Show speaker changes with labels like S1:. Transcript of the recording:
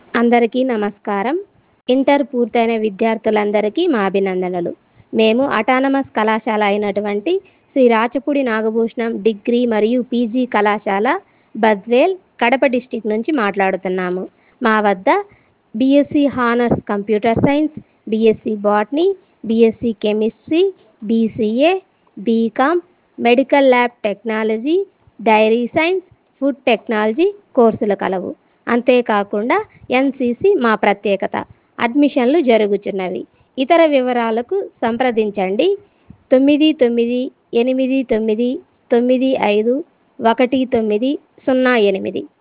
S1: అందరికీ నమస్కారం ఇంటర్ పూర్తయిన విద్యార్థులందరికీ మా అభినందనలు మేము అటానమస్ కళాశాల అయినటువంటి శ్రీ రాచపూడి నాగభూషణం డిగ్రీ మరియు పీజీ కళాశాల బద్వేల్ కడప డిస్టిక్ నుంచి మాట్లాడుతున్నాము మా వద్ద BSc honours computer science BSc botany BSc chemistry BCA BCom medical lab technology dairy science food technology కోర్సులు కలవు అంతేకాకుండా ఎన్సిసి మా ప్రత్యేకత అడ్మిషన్లు జరుగుచున్నవి ఇతర వివరాలకు సంప్రదించండి తొమ్మిది తొమ్మిది ఎనిమిది తొమ్మిది తొమ్మిది ఐదు ఒకటి తొమ్మిది సున్నా ఎనిమిది